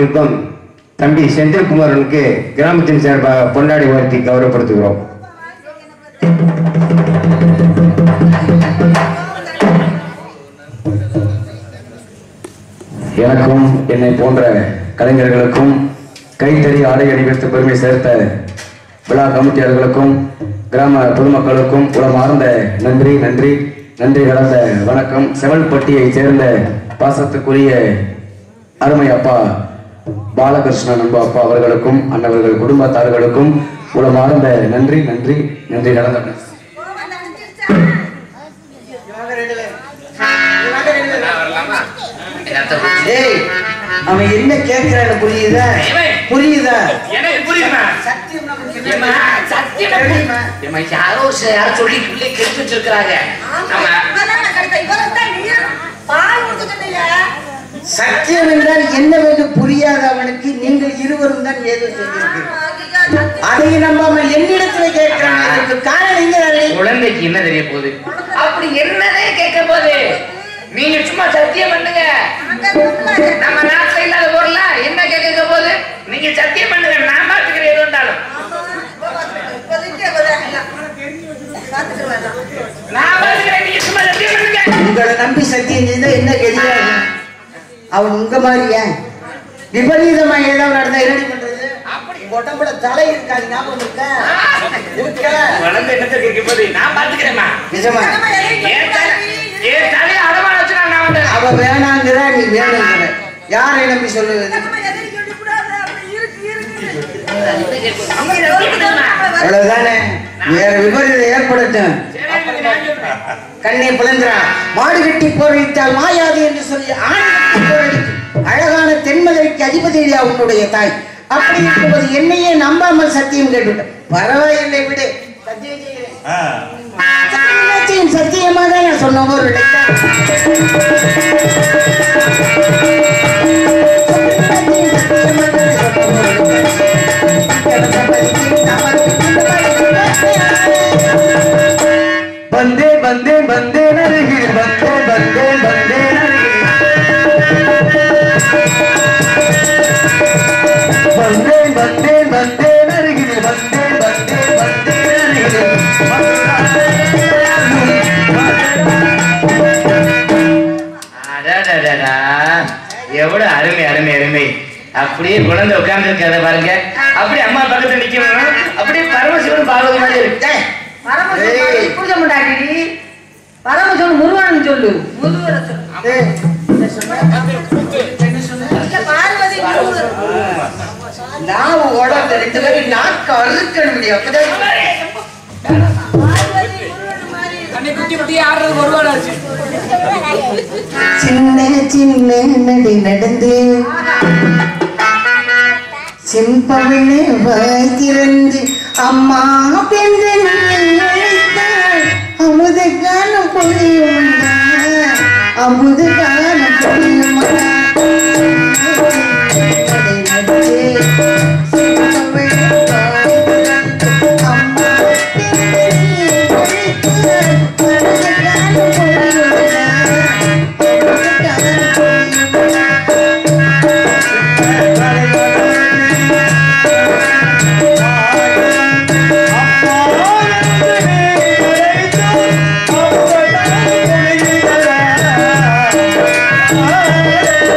வீட்டிற்கும் தம்பி செந்தில்குமாரனுக்கு கிராமத்தின் சார்பாக பொன்னாடி வாழ்த்தி கௌரவப்படுத்துகிறோம் எனக்கும் என்னை போன்ற கலைஞர்களுக்கும் கைத்தறி ஆடை அணிவித்து பெருமை சேர்த்த விழா கமிட்டியாளர்களுக்கும் கிராம பொதுமக்களுக்கும் உளமார்ந்த நன்றி நன்றி நன்றி கலந்த வணக்கம் செவல்பட்டியைச் சேர்ந்த பாசத்துக்குரிய அருமை அப்பா பாலகிருஷ்ணன் அன்பு அப்பா அவர்களுக்கும் அன்னவர்கள் குடும்பத்தார்களுக்கும் உளமார்ந்த நன்றி நன்றி நன்றி கலந்த டேய் அவன் என்ன கேட்கிறான்னு புரியுதா புரியுதா எனக்கு புரியுமா சத்தியம்னா ஏம்மா, சத்தியமா புரியுமா? ஏம்மா, யாரோ ச- யாரோ சொல்லி பிள்ளை கெடுத்து வச்சிருக்கிறாங்க ஆமா. சத்தியம் என்றால் என்னவென்று புரியாத அவனுக்கு நீங்கள் இருவரும் தான் ஏதோ செய்திருக்கிறீர்கள் அதை நம்பாம என்னிடத்துல கேட்கிறான் இதற்கு காரணம் இங்க தானே. குழந்தைக்கு என்ன தெரிய போகுது அப்படி என்னதே கேட்க போகுது நீங்க சும்மா சத்தியம் பண்ணுங்க நம்ம நாட்டுல இல்லாத பொருள என்ன கேட்க போகுது நீங்க சத்தியம் பண்ணுங்க நான் பாத்துக்கிறேன் எது இருந்தாலும் நான் பாத்துக்கிறேன் நீங்க சும்மா சத்தியம் பண்ணுங்க உங்களை நம்பி சத்தியம் செய்தா என்ன கெதியாகும் அவன் உங்க மாதிரியா விபரீதமா ஏதாவது நடந்தா என்னடி பண்றது அப்படி உடம்புல தலை இருக்காது ஞாபகம் இருக்கா இருக்கா குழந்தை என்னத்தை கேட்க போகுது நான் பாத்துக்கிறேம்மா நிஜமா ஏன் தலை ஏன் தலையை அடமான வச்சு நான் வந்து அவ வேணாங்கிற நீ வேணுங்கிற யாரை நம்பி சொல்லுவது அவ்வளவுதானே வேற விபரீதம் ஏற்படட்டும் கண்ணை பிளந்துரா மாடு கட்டி போரிட்டால் மாயாது என்று சொல்லி ஆண் கட்டி போரடிக்கும் அழகான தென்மதுரைக்கு அதிபதியா உன்னுடைய தாய் அப்படி இருக்கும்போது என்னையே நம்பாமல் சத்தியம் கேட்டுவிட்டேன் பரவாயில்லை விடு சத்தியம் செய்கிறேன் சத்தியம் சத்தியமாக நான் சொன்ன ஒரு ಬಂದೆ ಬಂದೆ ಬಂದೆ ನರಗಿ ಬಂದೆ ಬಂದೆ ಬಂದೆ ನರಗಿ ಬಂದೆ ಬಂದೆ ಬಂದೆ ನರಗಿ ಬಂದೆ ಬಂದೆ ಬಂದೆ ನರಗಿ அடடடடா. எவ்வளவு அருமை அருமை அருமை அப்படியே குழந்தை உட்கார்ந்து இருக்காத பாருங்க அப்படியே அம்மா பக்கத்துல நிக்கணும் அப்படியே பரமசிவன் பார்வதி மாதிரி இருக்கு ஏய், பரமசிவன் பூஜை பண்ணாடி பரமசிவன் முருகன் சொல்லு முருகனை சொல்லு ஏய், இல்ல, பார்வதி முருகன். நாவு உடம்பு ரெண்டு பேரும் நாக்கு அறுக்கணும் முடியும் அப்பதான் பார்வதி முருகன் மாதிரி சின்ன சின்ன நடி நடந்து செம்பவிழே வாய் திறந்து அம்மா பென்று அழைத்தாள் அமுத காலம் பொழியுமண்டா அமுத காலம் பொழியுமண்டா நடை நடந்து செம்பவிழே வாய் திறந்து அம்மா பென்று அழைத்தாள் அமுத காலம் பொழியுமண்டா அமுத காலம் பொழியுமண்டா அப்பா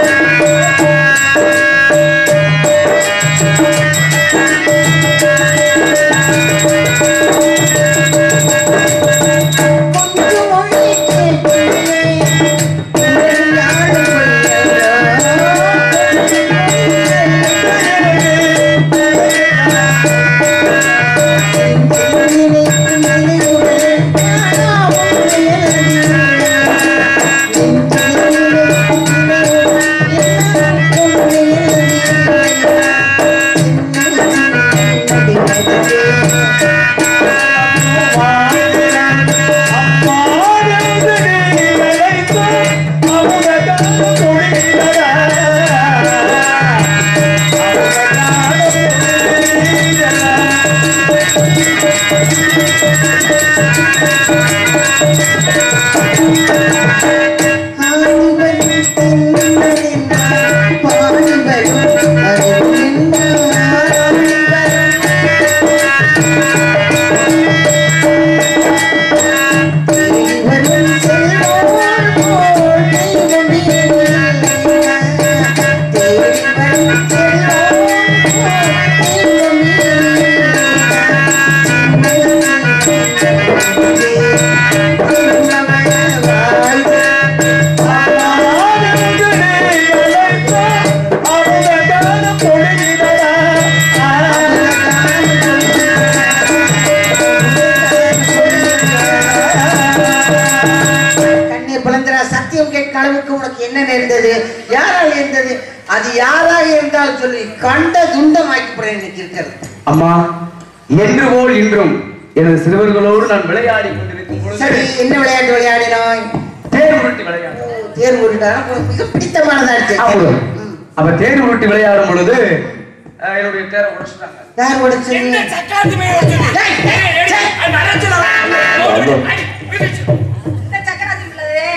கேட்க அளவுக்கு உனக்கு என்ன நேர்ந்தது யாரால் இருந்தது அது யாராக இருந்தால் சொல்லி கண்ட துண்டமாக்கி போறேன் இன்னைக்கு இருக்கிறது அம்மா என்று போல் இன்றும் எனது சிறுவர்களோடு நான் விளையாடி கொண்டிருக்கும் சரி பொழுது என்ன விளையாட்டு விளையாடினாய் தேர் உருட்டி விளையாடு தேர்வு விட்டாலும் உனக்கு மிக பிடித்தமானதா ஆமாம். இருக்கு ம். அப்ப தேர் உருட்டி விளையாடும் பொழுது அஹ், என்னுடைய தேரை உடைச்சிட்டாங்க யார் உடைச்சது என்ன சக்காத்து மேல வச்சது? டேய், ஏய், ஏய், டேய். அது மறைச்சுடா. அடி, மிதிச்சு. இந்த சக்கராத்தி பிள்ளை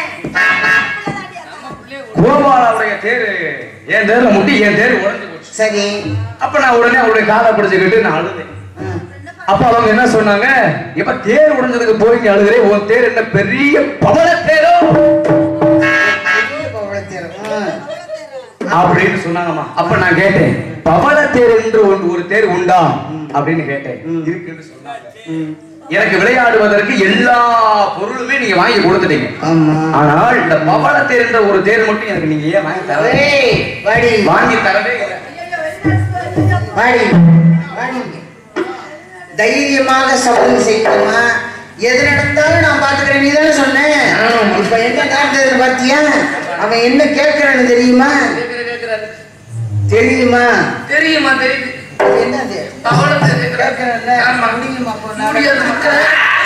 கோபாலாவுடைய தேரு என் தேர்ல முட்டி என் தேர் உடைஞ்சு போச்சு சரி அப்ப நான் உடனே அவருடைய காலை பிடிச்சுக்கிட்டு நான் அழுதேன் ம். அப்ப அவங்க என்ன சொன்னாங்க இப்ப தேர் உடைஞ்சதுக்கு போய் நீ அழுகிறே உன் தேர் என்ன பெரிய பவள தேரோ பெரிய பவள தேர். ம். அப்படின்னு சொன்னாங்கம்மா அப்ப நான் கேட்டேன் பவள தேர் என்று ஒன்று ஒரு தேர் உண்டா அப்படின்னு கேட்டேன் இருக்குன்னு சொன்னாங்க ம். எனக்கு விளையாடுவதற்கு எல்லா பொருளுமே நீங்க வாங்கி கொடுத்துட்டீங்க ஆமா ஆனால் இந்த பவள தேர் என்ற ஒரு தேர் மட்டும் எனக்கு நீங்க ஏன் வாங்கி தரவே ஏய், வாடி வாங்கி தரவே இல்லை வாடி வாடி தைரியமாக சபதம் செய்யணுமா எது நடந்தாலும் நான் பாத்துக்கிறேன் நீ தானே சொன்னேன் இப்ப என்ன நடந்தது பாத்தியா அவன் என்ன கேட்கறான்னு தெரியுமா கேக்குற, கேக்குறாரு. தெரியுமா தெரியுமா தெரியுது அது என்னது அவ்வளவு தெரியுது. கேட்கறேன்ல ஆமா. முடியுமா அப்போ நான் முடியாது மக்களே.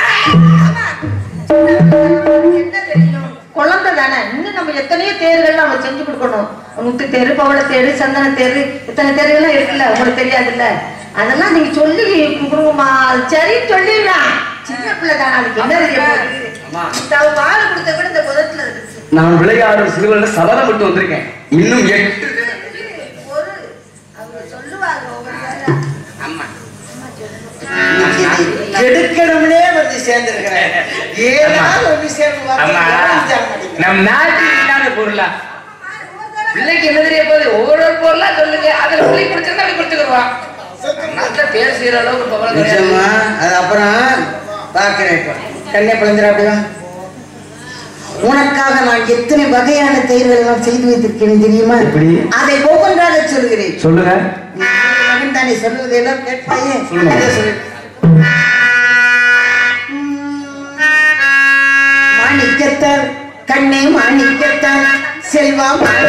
என்ன தெரியும் குழந்தை தானே இன்னும் நம்ம எத்தனையோ தேர்கள் நம்ம செஞ்சு கொடுக்கணும் முத்து தேரு பவள தேரு சந்தன தேரு இத்தனை தேர்கள்லாம் இருக்குல்ல உங்களுக்கு தெரியாதுல்ல அதெல்லாம் நீங்க சொல்லி கொடுங்கம்மா அது சரின்னு சொல்லிடலாம் சின்ன பிள்ளை தானே அதுக்கு என்ன தெரிய போகுது அம்மா. இந்த அவ பால் கொடுத்த கூட இந்த புதத்துல இருக்கு நான் விளையாடும் சிறுவர்கள் சபதம் விட்டு வந்திருக்கேன் இன்னும் எட்டு ஒரு அவங்க சொல்லுவாங்க ஒவ்வொரு வேளை. ஆமா. இன்னைக்கு நீ கெடுக்கணும்னே வந்து சேர்ந்திருக்கிறேன் ஏதாவது ஒரு விஷயம் ஆமா. நம் நாட்டுக்கு இல்லாத பொருளா பிள்ளைக்கு என்ன தெரிய போகுது ஒவ்வொரு பொருளா சொல்லுங்க அதுல பிள்ளை பிடிச்சிருந்தா அப்படி கொடுத்துக்குருவான் நாட்டுல பேர் செய்யற அளவுக்கு பவளம் கிடையாது நிஜமா அது அப்புறம் பார்க்கிறேன் இப்போ கண்ணே பிளந்துடா அப்படியா உனக்காக நான் எத்தனை வகையான தேர்வுகள் எல்லாம் செய்து வைத்திருக்கேன் தெரியுமா எப்படி? அதை ஒவ்வொன்றாக சொல்கிறேன் சொல்லுங்க நீ மகன் தானே சொல்லுவதை எல்லாம் கேட்பாயே சொல்லுங்க. அதை சொல்லு. மாணிக்கத்தார் கண்ணே மாணிக்கத்தார் செல்வா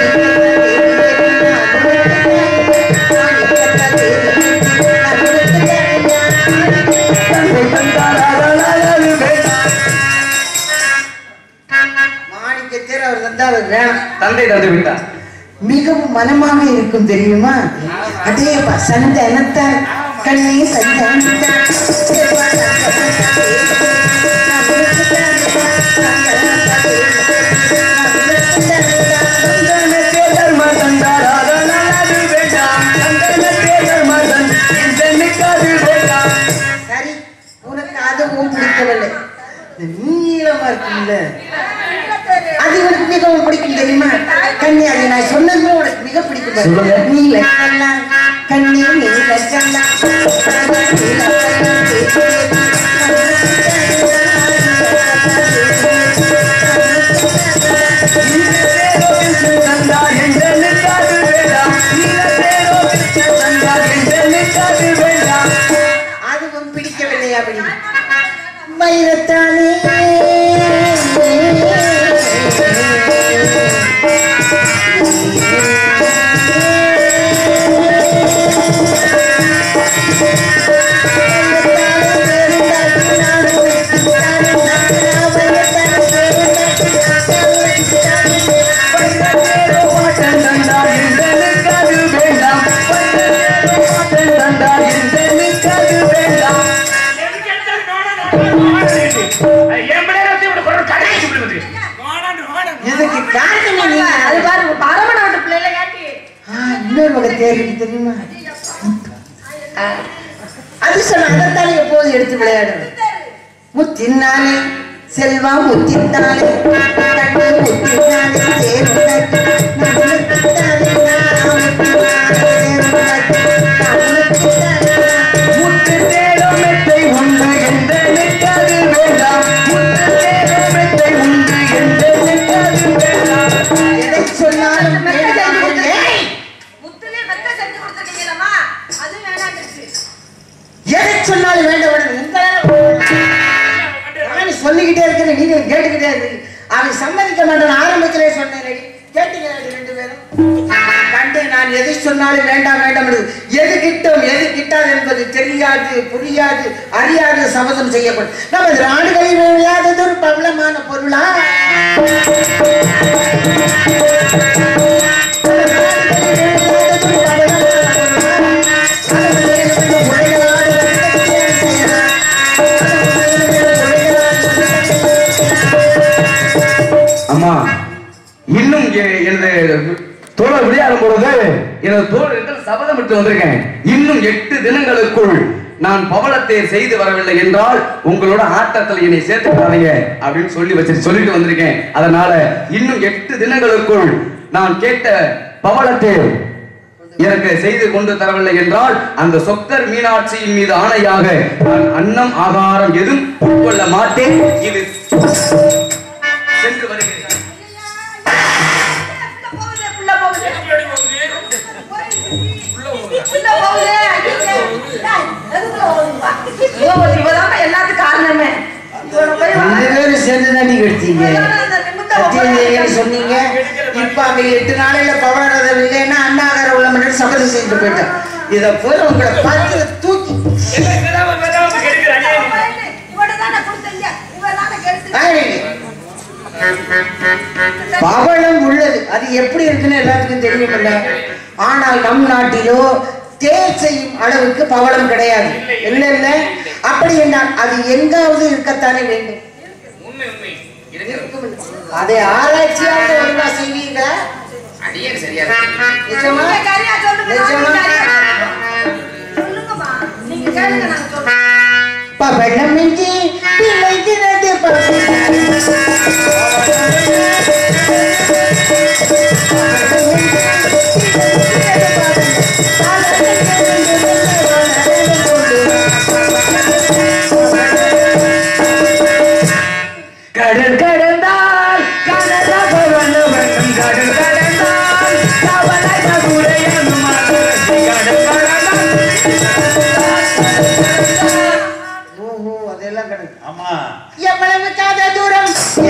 மாணிக்கத்தேர் அவர் தந்தார் அவர் வேணாம் தந்தை தந்து விட்டார் மிகவும் மனமாக இருக்கும் தெரியுமா அதே சந்தனத்தார் கண்ணே சந்தனத்தார் சரி உனக்கு அதுவும் பிடிக்கவில்லை இந்த நீளமா இருக்குல்ல அது உனக்கு மிகவும் பிடிக்கும் தெரியுமா கண்ணி அது நான் சொன்னது உனக்கு மிக பிடிக்கும் பாரு. சொல்லுங்க. நீல கண்ணா கண்ணி நீல கண்ணா அதுவும் பிடிக்கவில்லை அப்படி வைரத்தானே எதுக்கு எடுத்தாலும் நோனா, நோனா, நோனா சொல்லிட்டு. என் பிள்ளைய வச்சு இப்படி கொண்டு கடை வச்சு இப்படி வந்து. நோனான்னு, நோனான்னு. இதுக்கு காரணமே அது நீங்க பாருங்க பரமன விட்டு பிள்ளைல காட்டி ஆ, இன்னொரு வகை தேர் இருக்கு தெரியுமா ஆ. அது சொன்ன அதைத்தானே எப்போது எடுத்து விளையாடுறது முத்தினாலே செல்வா முத்தினாலே கண்ணி முத்தினாலே தேர் உண்டாக்கி, நான் முத்தினாலே, நான் முத்தினாலே, தேர் உண்டாக்கி, நான் முத்தினாலே, முத்து தேரோமெத்தை உண்டு என்று நிற்காது வேண்டாம் முத்து தேரோமெத்தை உண்டு என்று நிற்காது வேண்டாம் எதை சொன்னாலும் வேண்டாம். ஏய், முத்துலே மெத்த செஞ்சு கொடுத்துட்டீங்களம்மா அது வேணாண்டுச்சு எதை சொன்னாலும் வேண்டாம் வேண்டாம். உங்களால நான் சொல்லிக்கிட்டே இருக்கிறேன் நீங்க நீங்க கேட்டுக்கிட்டே இருக்கு அவன் சம்மதிக்க மாட்டான் ஆரம்பத்திலே சொன்னேன் கேட்டீங்களா இது ரெண்டு பேரும் கண்டு நான் எது சொன்னாலும் வேண்டாம் வேண்டாம் என்று எது கிட்டும் எது கிட்டாது என்பது தெரியாது புரியாது அறியாது சபதம் செய்யப்படும் நமது நாடுகளில் விளையாதது ஒரு பிரபலமான பொருளா அம்மா இன்னும் எ- எனது தோழர் விளையாடும் பொழுது எனது தோழர்கள் சபதம் விட்டு வந்திருக்கேன் இன்னும் எட்டு தினங்களுக்குள் நான் பவளத்தை செய்து வரவில்லை என்றால் உங்களோட ஆட்டத்தில் என்னை சேர்த்துக்காதீங்க அப்படின்னு சொல்லி வச்சு சொல்லிட்டு வந்திருக்கேன் அதனால இன்னும் எட்டு தினங்களுக்குள் நான் கேட்ட பவளத்தை எனக்கு செய்து கொண்டு தரவில்லை என்றால் அந்த சொக்கர் மீனாட்சியின் மீது ஆணையாக நான் அன்னம் ஆகாரம் எதுவும் உட்கொள்ள மாட்டேன் இது சென்று வருகிறேன் புள்ள போகுது, புள்ள போகுது. புள்ள போகுது, ஐயோ. டேய், எதுக்குள்ள ஓடுவா? ஐயோ, இவதாம்மா எல்லாத்துக்கும் காரணமே இவனை போய் வா- ரெண்டு பேரும் சேர்ந்து தாண்டி கடிச்சீங்க இவனை அந்த நிமித்த சத்தியம் செய்யுங்கன்னு உட்கார- சொன்னீங்க இப்ப அவங்க எட்டு நாளையில பவளரதம் இல்லைன்னா அண்ணாகார உள்ள மட்டும் சபதம் செஞ்சு போயிட்டேன் இதை போய் உங்களை பார்த்து தூக்கி இவனை தானே கொடுத்தீங்க, இவன் தானே கெடுத்து- ஏய், பவளம் உள்ளது அது எப்படி இருக்குன்னு எல்லாத்துக்கும் தெரியுமில்ல ஆனால் நம் நாட்டிலோ தேர் செய்யும் அளவுக்கு பவளம் கிடையாது இல்ல இல்ல அப்படி என்றால் அது எங்காவது இருக்கத்தானே வேண்டும் உண்மை உண்மை இருக்கிறது அதை ஆராய்ச்சியாவது ஒழுங்கா செய்வீங்களா அடியே சரியா இருக்கு. நிஜமா நீங்க சரியா சொல்லுங்க, நிஜமா நான் சரியா சொல்லுங்கம்மா. நீங்க கேளுங்க, நாங்க சொல்றோம். பவளமின்றி விளைகிறது பவளம். கடல் கடந்தால் கடல பவன வண்ணம் கடல் கடந்தால் கவலை கபுரையனும் மதுரசி கடல் கடந்தால் ஓஹோ அதெல்லாம் கிடக்கு ஆமா எவ்வளவு காத தூரம்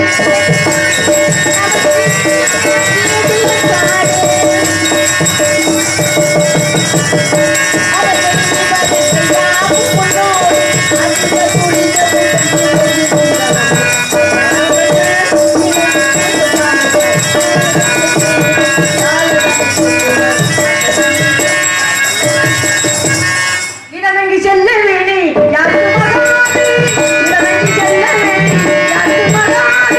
இடமெங்கி செல்ல வேணி யாருக்கு மகாது இடமெங்கி செல்ல வேணி யாருக்கு மகாது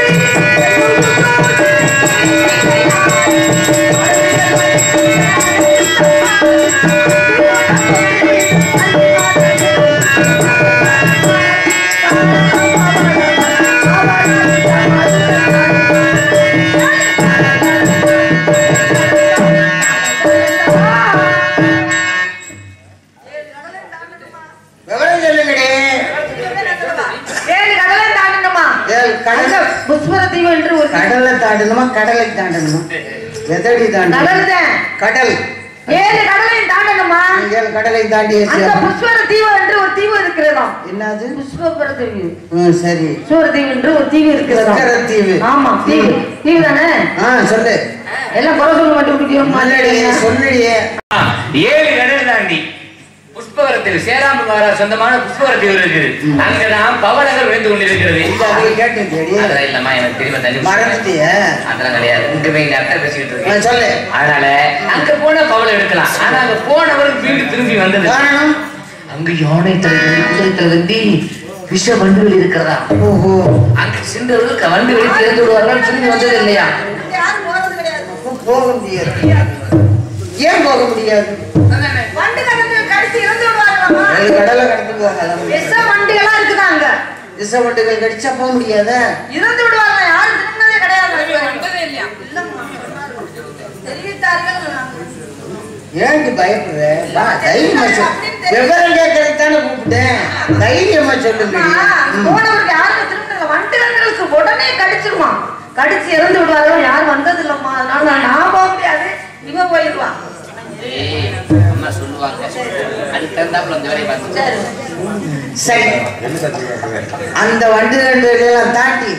விவரம் சொல்லுங்கடே ஏழு கடலை தாண்டணுமா ஏழு கடல் அங்க புஷ்பர தீவு என்று ஒரு கடலை தாண்டணுமா கடலை தாண்டணுமா எதடி தாண்டணும் கடல் தான் கடல் ஏழு கடலையும் தாண்டணுமா நீங்கள் கடலை தாண்டி அந்த புஷ்பர தீவு என்று ஒரு தீவு இருக்கிறதாம் என்னது புஷ்பர தீவு ம், சரி சூர தீவு என்று ஒரு தீவு இருக்கிறதாம் புஷ்கர தீவு. ஆமா தீவு தீவு தானே ஆ சொல்லு எல்லாம் குறை சொல்ல மாட்டேன் மல்லடியே விட்டுட்டியோம் சொல்லுடியே ஆ, ஏழு கடல் தாண்டி புஷ்பவரத்தில் சேராம்பு மகாராஜ் சொந்தமான புஷ்பவரத்தில் இருக்குது அங்கதான் பவளங்கள் விழுந்து கொண்டிருக்கிறது இந்த அதை கேட்டேன் அதெல்லாம் இல்லம்மா எனக்கு தெரியுமா தண்ணி மறந்துட்டிய அதெல்லாம் கிடையாது இங்க போய் இங்க அர்த்தம் பேசிக்கிட்டு இருக்கேன் சொல்லு அதனால அங்க போன பவளம் எடுக்கலாம் ஆனா அங்க போனவர் வீடு திரும்பி வந்தது காரணம் அங்க யானை தலைவர் குதிரை தலைவந்தி விஷ வண்டுகள் இருக்கிறதா ஓஹோ அங்க சென்றவர்கள் வண்டு வெளியே இறந்து விடுவார்கள் திரும்பி வந்தது இல்லையா யாரும் போறது கிடையாது போக முடியாது ஏன் போக முடியாது வண்டு கடந்து கடிச்சு இறந்து விடுவாங்களாமா ஏழு கடலை கடந்து போகலாம் விஷ வண்டிகளா இருக்குதா அங்க விசவட்டுகள் கடிச்சா போக முடியாத இறந்து விடுவாங்க யாரும் திரும்பினதே கிடையாது வந்ததே இல்லையா தெரிவித்தார்கள் ஏன்டி பயப்படுற வா, தைரியமா சொல்லு விவரம் கேட்கறதுக்கு தானே கூப்பிட்டேன் தைரியமா சொல்லுங்க போனவருக்கு யாருமே திரும்பினது வண்டுகளுக்கு உடனே கடிச்சிருமா கடிச்சு இறந்து விடுவார்கள் யாரும் வந்தது இல்லம்மா அதனால நான் நான் போக முடியாது இவன் போயிடுவான் ஏய், அம்மா சொல்லுவாங்க அதுக்கு தகுந்தாப்புல அந்த வேலையை பார்த்து சரி சரி அந்த வண்டு ரெண்டு எல்லாம் தாண்டி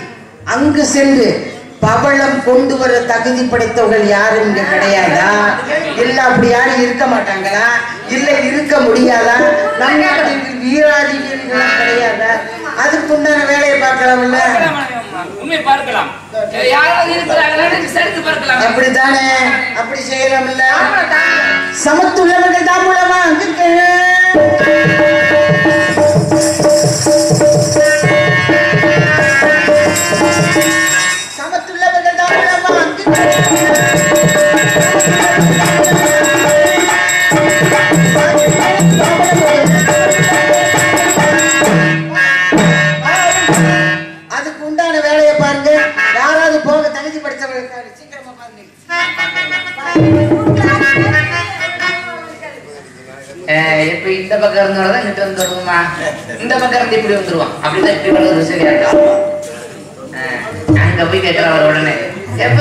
அங்கு சென்று பவளம் கொண்டு வர தகுதி படைத்தவர்கள் யாரும் இங்க கிடையாதா இல்ல அப்படி யாரும் இருக்க மாட்டாங்களா இல்ல இருக்க முடியாதா நம் நாட்டில் வீராதி வீரர்களா கிடையாதா அதுக்குண்டான வேலையை பார்க்கலாம்ல உண்மை பார்க்கலாம் யாராவது இருக்கிறாங்களா விசாரித்து பார்க்கலாம் அப்படித்தானே அப்படி செய்யலாம்ல சமத்துள்ளவர்கள் தான் மூலமா சமத்துள்ளவர்கள் தான் மூலமா அதுக்கு உண்டான வேலையை பாருங்க யாராவது போக தகுதி படித்தவர்கள் இருக்காரு. சீக்கிரமா பாருங்க இப்ப இந்த பக்கம் இருந்தவங்க இங்கிட்ட இருந்து வருவோமா இந்த பக்கம் இருந்து இப்படி வந்துருவான் அப்படிதான் இப்படி வளர்றது சரியா இருக்கும் அஹ், அங்க போய் கேட்கலாம் வர உடனே எப்ப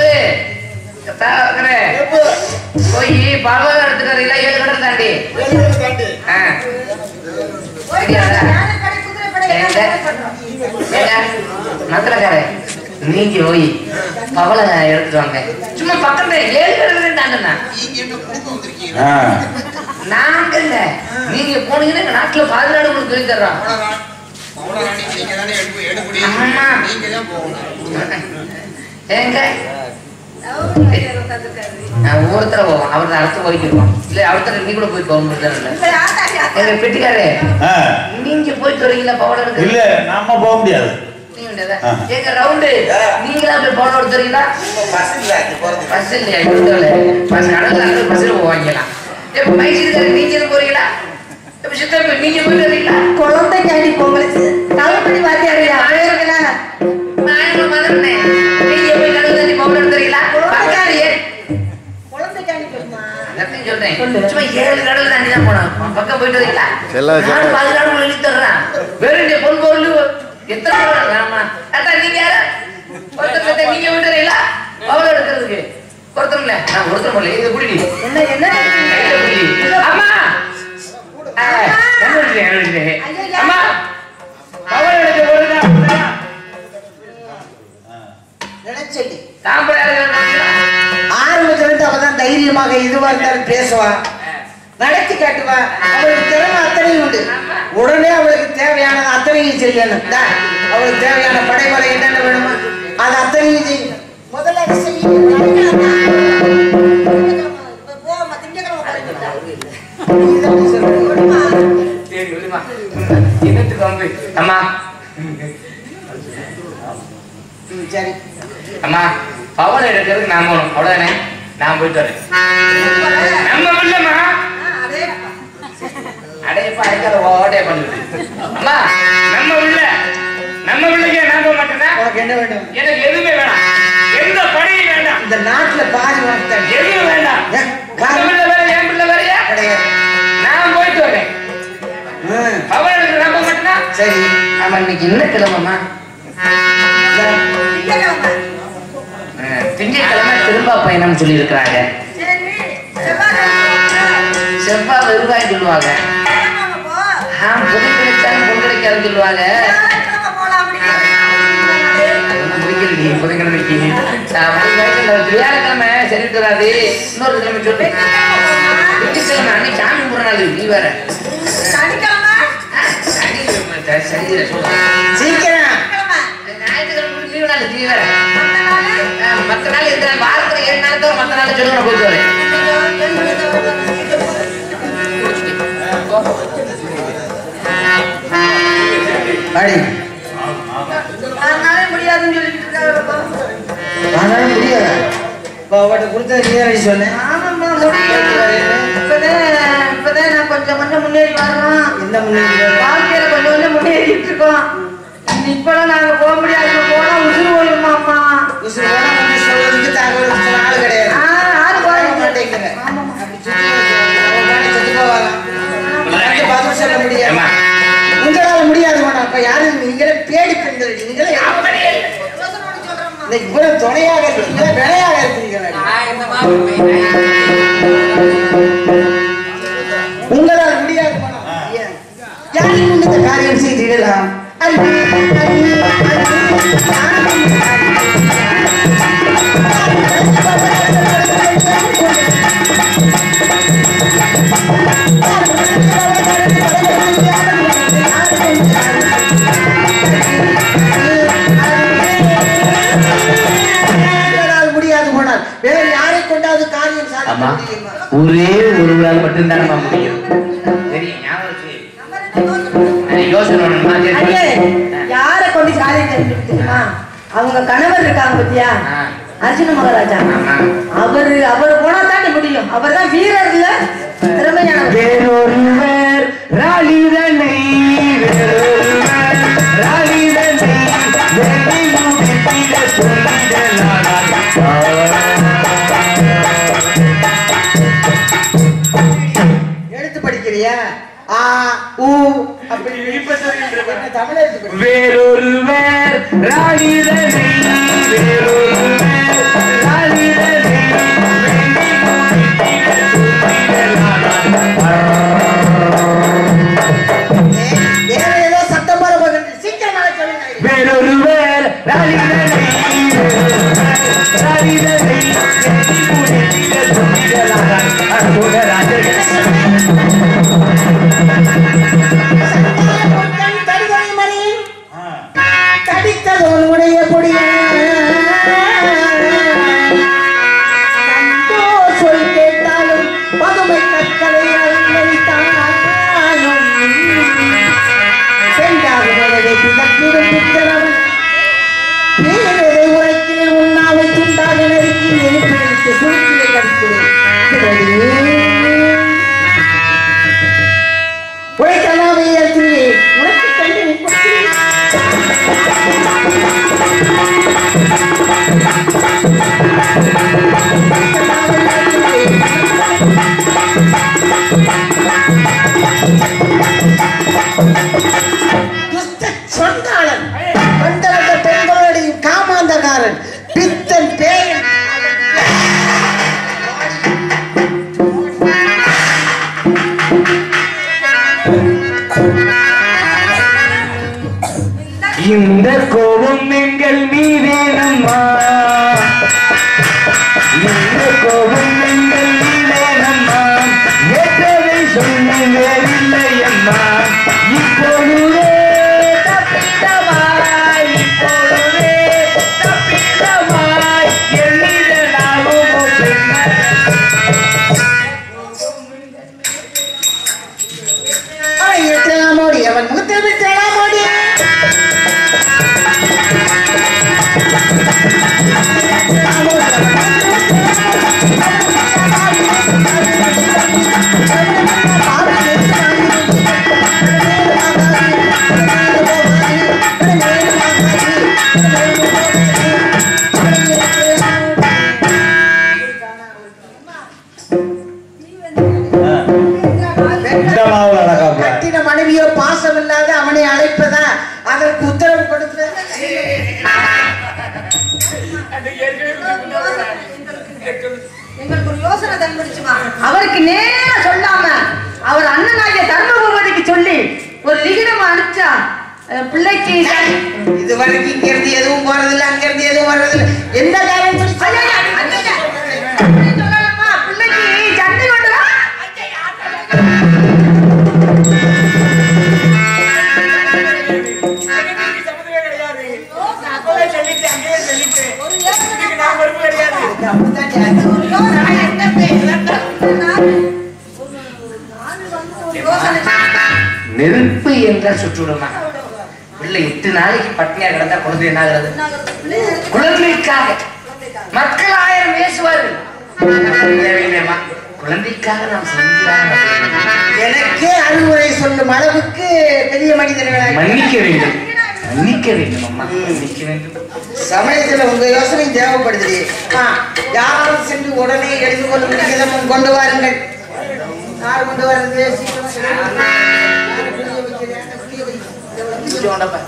போய் பழம் எடுத்துட்டு வரீங்களா ஏழு கடல் தாண்டி ஆ. சரியாடா? ஏங்க? ஏங்க? மத்தலக்காரே, நீங்க போய் பவளை எடுத்துட்டு வாங்க சும்மா பக்கத்துல ஏழு கடல் தாண்டா ஆ. நாங்க இல்ல நீங்க போனீங்கன்னா எங்க நாட்டுல பாதுகாடு உங்களுக்கு சொல்லி தர்றோம் ஆமா. ஏங்க நான் ஒவ்வொருத்தர போவோம் அவர் அடுத்து போய்க்கிடுவோம் இல்ல அடுத்த நீ கூட போய் போக முடியாது எங்க பெட்டிக்காரே ஆ, நீங்க போயிட்டு வரீங்களா பவுடர் இல்ல நாம போக முடியாது எடுக்க எங்க ரவுண்டு நீங்களா போய் பவுடர் எடுத்துறீங்களா பஸ் இல்லையா இவங்க பஸ் கடல்ல பஸ்ல போவாங்கலாம் எப்ப மைசூர் நீங்க எதுவும் போறீங்களா எப்ப சித்தப்ப நீங்க போயிட்டு வரீங்களா குழந்தைக்காண்டி பொங்கலுக்கு தலைப்படி வாத்தியாரியா பேருங்களா நான் எங்க மதனே நீங்க போய் கடல்ல தண்ணி பவுடர் எடுத்துறீங்களா பக்காரியே குழந்தைக்காண்டி போகுமா அதையும் சொல்றேன் சும்மா ஏழு கடல் தாண்டி தான் போனோம் பக்கம் போயிட்டு வரீங்களா நான் பாதுகாப்பு எழுதி தர்றேன் வேற இந்த பொன் பொருள் எத்தனை பொருள்? ஆமா அதான் நீங்க யாரு ஒருத்தர் சேர்த்து நீங்க விட்டு வரீங்களா பவுடர் எடுக்கிறதுக்கு ஒருத்தர் இல்ல நான் ஒருத்தர் போடல இது குடி என்ன என்ன கையில குடி அம்மா ஆ, கண்டுபிடிச்சிட்டேன், கண்டுபிடிச்சிட்டேன். ஐயா. அம்மா பவுடர் எடுக்க போறதா நினைச்சடி தாம்பரம் யாரு ஆரம்பத்துல இருந்து அவதான் தைரியமாக இதுவா இருந்தாலும் பேசுவா நடத்தி காட்டுவா அவளுக்கு திறமை அத்தனையும் உண்டு உடனே அவளுக்கு தேவையான அத்தனையும் செய்யணும் இந்தா, அவளுக்கு தேவையான படைமுறை என்னென்ன வேணுமோ அது அத்தனையும் செய்யணும் முதல்ல அதை செய்யணும் சரி விடுமா என்னத்துக்கு வந்து அம்மா சரி அம்மா பவுடர் எடுக்கிறதுக்கு நான் போகணும் அவ்வளவுதானே நான் போயிட்டு வரேன் நம்ம இல்லம்மா அடையப்பா அடைக்காத ஓடே பண்ணுது அம்மா நம்ம உள்ள நம்ம உள்ளக்கே நான் போக மாட்டேனா உனக்கு என்ன வேண்டும் எனக்கு எதுவுமே வேணாம் எந்த படையும் வேண்டாம் இந்த நாட்டுல பாதி வார்த்தை எதுவும் வேண்டாம் ஏன்? உங்க பிள்ளை வேற என் பிள்ளை வேறயா கிடையாது நான் போயிட்டு வரேன் ம், பவர் எடுக்க நான் போக மாட்டேனா சரி ஆமா இன்னைக்கு என்ன கிழமைமா திங்கட்கிழமை திரும்ப பயணம் சொல்லி இருக்கிறாங்க செவ்வாய் வருவாய் சொல்லுவாங்க ஆ புது கிடைச்சாலும் பொன் கிடைக்காதுன்னு சொல்லுவாங்க அதெல்லாம் பிடிக்கலையே, புதன்கிழமைக்கு. நான் புதன்கிழமை, வியாழக்கிழமை சரிட்டு வராது இன்னொரு கிழமை சொல்லு திங்கட்கிழமை அன்னைக்கு சாமி கும்பிட்ற நாள் நீ வேற ஆ, சனிக்கிழமை, சரி, சரி சொல்லுங்க சீக்கிரம் ஞாயிற்றுக்கிழமை லீவு நாள் நீ வேற ஆ, மத்த நாள் இருக்கிற வாரத்துல ஏழு நாள் தவிர மத்த நாள் சொல்லுங்க நான் போயிட்டு வரேன் அடி முடியாதுன்னு சொல்லிட்டு இருக்காரு ஆனாலும் முடியாது இப்போ அவட்ட கொடுத்த நீ சொன்னேன் ஆமாம்மா முடியாது இப்பதான் இப்பதான் நான் கொஞ்சம் கொஞ்சம் முன்னேறி வர்றோம் என்ன முன்னாடி வாழ்க்கையில கொஞ்சம் கொஞ்சம் முன்னேறிட்டு இருக்கோம் இப்பெல்லாம் நாங்க போக முடியாது போனா உசுறு போயிருமா அம்மா உசுறு போனா வந்து சொல்றதுக்கு தகவல் சொல்ல ஆள் கிடையாது ஆ, ஆறு போக போய் மாட்டேங்கிற அப்படி சுத்தி அவங்க தானே செத்து போவாங்க எனக்கு பதில் சொல்ல முடியாது ஏம்மா? உங்களால முடியாது மேடம் அப்ப யாரும் நீங்களே பேடி பெண்கள் நீங்களே அப்படியே இல்லை. இந்த இவ்வளவு துணையாக இருக்கீங்களா வினையாக இருக்கீங்களா உங்களால் முடியாது மேடம் யாரும் இந்த காரியம் செய்தீர்களா அள்ளி அள்ளி அள்ளி இவரால் முடியாது போனார் வேறு யாரை கொண்டாவது காரியம் சாதிக்க ஆமா முடியுமா ஒரே ஒருவரால் மட்டும்தான் முடியும் தெரியும் ஞாபகம் வச்சு. அது யோசனை பண்ணணுமா? சரி, ஐயே, சொல்லு. யார கொண்டு காரியத்தை தெரியுமா அவங்க கணவர் இருக்காங்க பத்தியா ஆ. அர்ஜுன மகாராஜா ஆமா. அவரு அவர் போனா தாண்டி முடியும் அவர் தான் வீரர்ல திறமையானவர் வேறொருவர் ராளிதனை வேறொருவர் ராளிதனை வெள்ளை முடித்திட சொல்லிடலானார் எடுத்து படிக்கிறியா ஆ ஊ அப்படி இப்ப சொல்லிட்டு இருக்க. என்ன தமிழ் எடுத்து படி. வேறொருவர் ராளிதனை வேறொருவர் ராளிதனை வெள்ளை முடித்திட சொல்லிடலானார் ஏ, வேற ஏதோ சத்தம் போல போகிறது சீக்கிரம் நடக்க வேண்டும் வேறொருவர் ராளிதனை ராளிதனை வெள்ளி முடித்திட சொல்லிடலானார் அற்புத ராஜகண பொன்னன் தடிதலை மணி தடித்தது உன்னுடைய பொடிய கண்டோ சொல் கேட்டாலும் பதுமை கற்களை அறிந்தாலும் சென்றால் உலகை பிதற்றிடும் புத்தரவன் பேரதை உரைக்கிற உண்ணாவை துண்டாக நெருக்கி நெருப்பி எடுத்து சுருக்கியை கடிக்கிறேன் உழைக்கலாமே ஏற்றியே உனக்கு கண்டு நிற்பேன் துஷ்ட சொன்னாளன் மண்டலத்த பெண்களுடைய காமாந்தகாரன் பித்தன் பேயன் இந்த கோபம் எங்கள் மீதேனம்மா இந்த கோபம் எங்கள் மீதேனம்மா ஏற்றதை சொல்லி வேறில்லையம்மா இப்பொழுதே தப்பிதமாய் இப்பொழுதே தப்பிதமாய் எண்ணிதனாகுமோ பெண்ணே எத்தனாமோடி அவன் முகத்தில் விட்டலாமோடி கட்டின மனைவியோ பாசம் இல்லாத அவனை அழைப்பதா அதற்கு உத்தரவு கொடுக்கிறது எங்களுக்கு ஒரு யோசனை தென்படுச்சுமா அவருக்கு நேரா சொல்லாம அவர் அண்ணனாகிய தர்மபூபதிக்கு சொல்லி ஒரு லிகிதம் அனுப்பிச்சா அஹ், பிள்ளைக்கு இது வரைக்கும் இங்க இருந்து எதுவும் போறதில்ல அங்க இருந்து எதுவும் வர்றதில்ல எந்த காரணம் சொல்லி ஐயா, ஐயா, அப்படி சொல்லலாமா? பிள்ளைக்கு சண்டை கொண்டுவா. ஒரு யோசனை என்ன பேசுறேன்? ஒரு யோசனை நெருப்பு என்றால் சுற்றுடுமா பிள்ளை எட்டு நாளைக்கு பட்னியா கிடந்தா குழந்தை என்ன ஆகுறது குழந்தைக்காக மக்கள் ஆயிரம் பேசுவார்கள் தேவையில்லைம்மா குழந்தைக்காக நாம் செஞ்சுதான் எனக்கே அறிவுரை சொல்லும் அளவுக்கு பெரிய மனிதர்களாக மன்னிக்க வேண்டும் மன்னிக்க வேண்டும் அம்மா மன்னிக்க வேண்டும் சமயத்துல உங்க யோசனை தேவைப்படுது யாரும் சென்று உடனே எடுத்துக்கொள்ளும் விதமும் கொண்டு வாருங்கள் யார் கொண்டு வர்றது சீக்கிரம் யார் புரிய வைக்கிறேன்? புரிய வை. கொஞ்சோண்டப்பா.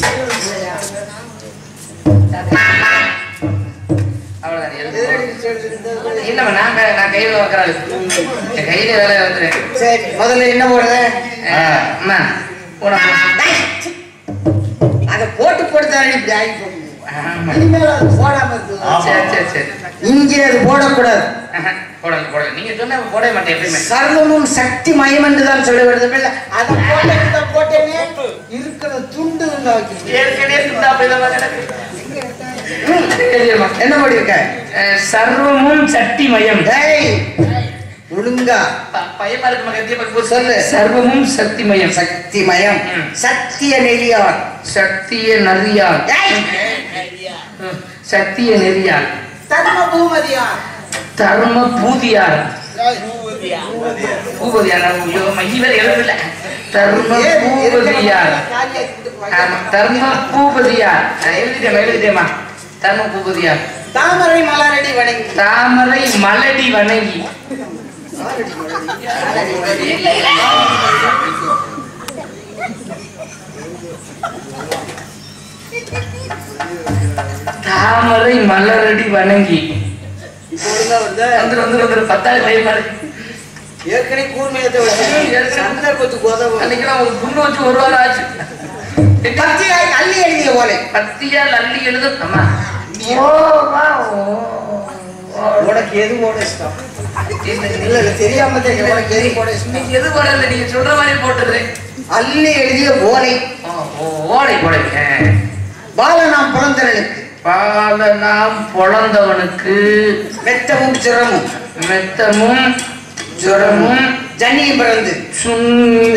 அவ்வளவுதான் எதுக்கு? எதிரடி சொல்றது. இல்லம்மா நான் க- நான் கையில வைக்கிறாள் என் கையில வேலை வந்துரு சரி முதல்ல என்ன போடுறது அம்மா உனக்கு டேய், சி. அதை போட்டு போட்டுதானே இப்படி ஆகி போகுது ஆமா. இனிமேல் அது போடாம இருக்கு சரி சரி சரி இங்கே அது போடக்கூடாது ஆஹா, போடல போடல நீங்க சொன்ன போடவே மாட்டேன் எப்பயுமே சர்வமும் சக்தி மயம் என்று தான் சொல்ல வருது இல்ல அதை போட்டேன் போட்டேனே இருக்கிற துண்டு இருந்தா வைக்கிறேன். ஏற்கனவே இருந்தா போய் தெரியுமா என்ன பண்ணி இருக்க அஹ், சர்வமும் சக்தி மயம் டேய் ஒழுங்கா பயமா இருக்கு மகத்திய பக்கம் சொல்லு. சர்வமும் சக்தி மயம் சக்தி மயம் ம். சத்திய நெறியார் சக்திய நரியால் டேய், ம், சக்திய நெறியால் தர்ம பூமதியார் தர்ம பூதியார் பூபதியார் ஐயோ மையவர் எழுதல தர்ம பூபதியார் ஆமா, தர்ம பூபதியார் நான் எழுதிட்டேன் எழுதிட்டேமா தர்ம பூபதியார் தாமரை மலரடி வணங்கி தாமரை மலடி வணங்கி தாமரை மலரடி வணங்கி ஒழுங்கா வருதா? வந்துரு வந்துரு வந்துரு பத்தாவது பயமா இருக்கு ஏற்கனவே கூர்மையத்தை வச்சு சந்தர்ப்பத்துக்கு உதவும் அன்னைக்கு நான் ஒரு புண்ணு வச்சு ஒரு வாரம் ஆச்சு பத்தியாய் அள்ளி எழுதிய ஓலை பத்தியால் அள்ளி எழுத அம்மா ஓ வா ஓ ஓ. உனக்கு எது போட இஷ்டம் இல்ல, இல்ல இல்ல தெரியாம தெரியும் உனக்கு எது போட இஷ்டம் நீங்க எது போடல நீங்க சொல்ற மாதிரி போட்டது அள்ளி எழுதிய ஓலை ஓ, ஓ, ஓடை போடை பாலனாம் பிறந்தவனுக்கு பால நாம் பொழந்தவனுக்கு மெத்தமும் சிரமும் மெத்தமும் ஜுரமும் ஜன்னியும் பிறந்து சுண்ணி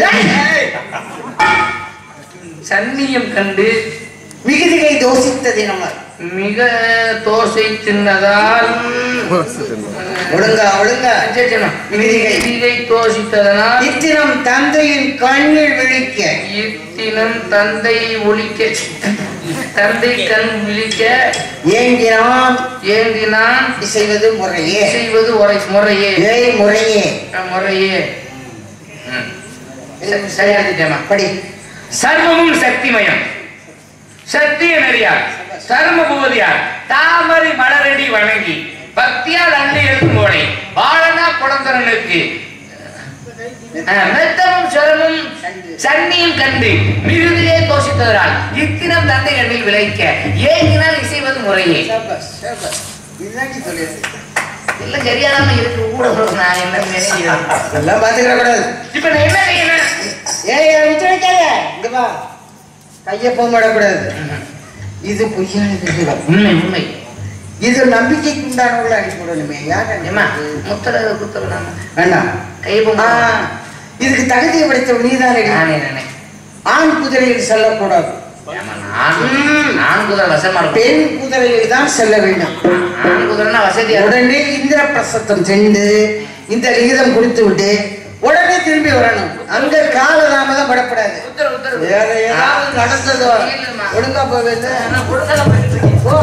சன்னியம் கண்டு மிகுதிகை தோசித்த தினமர் மிக தோசை தின்னதால் ஒழுங்கா ஒழுங்கா மிகுதிகை. மிகுதிகை தோசித்ததனால் இத்தினம் தந்தையின் கண்ணில் விழிக்க இத்தினம் தந்தை ஒழிக்க தந்தை கண் விழிக்க ஏங்கினான் ஏங்கினான் செய்வது முறையே செய்வது உரை முறையே ஏய் முறையே அஹ், முறையே ம். சரி, சரியா எழுதிட்டேம்மா. படி சர்வமும் சக்திமயம் சத்திய நெறியார் சர்ம பூவதியார் தாமரை மலரடி வணங்கி பக்தியால் அள்ளி எழுதும் ஓடை பாலனா குழந்தரனுக்கு அஹ், மெத்தமும் சிரமும் சன்னியும் கண்டு மிகுதியே தோஷித்தவரால் இத்தினம் தந்தை கண்ணில் விளைக்க ஏங்கினால் இசைவது முறையே சபாஸ், சபாஸ். இதுதான் நீ சொல்லியது. இல்ல சரியாதாம இருக்கு கூட நான் என்ன நினைக்கிறேன் இதெல்லாம் பாத்துக்கிற கூடாது இப்ப நான் என்ன செய்யணும் ஏய் ஏய், விட்டு வைக்காத இங்க வா கைய போடக்கூடாது இது பொய்யான விஷயம் உண்மை உண்மை இது நம்பிக்கைக்கு உண்டானவங்கள அனுப்பிவிடணுமே யார் ஏமா அனுப்புறது? முத்தர குத்தர நாம வேண்டாம் கையை ஆ, போங்க இதுக்கு தகுதியை படைத்தவன் நீதானே நானே நானே ஆண் குதிரையில் செல்லக்கூடாது ஏமா நான் நான் குதிரை வசமா இருக்கும் பெண் குதிரையில் தான் செல்ல வேண்டும் நான் குதிரைனா வசதியா இருக்கும் உடனே இந்திர பிரசத்தம் சென்று இந்த லிகிதம் கொடுத்து விட்டு உடனே திரும்பி வரணும் அங்க காலதாமதம் படப்படாது உத்தர உத்தர வேற ஏதாவது நடந்ததோ இல்லம்மா. ஒழுங்கா போவேன் நான் கொடுத்தத பண்ணிட்டு இருக்கேன். போ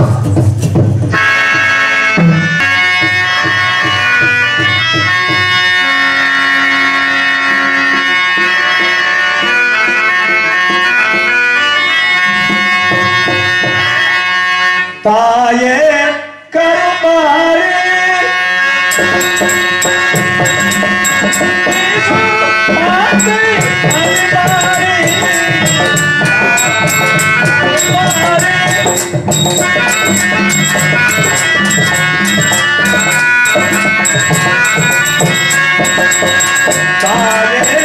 தாயே கருமாறே தாயே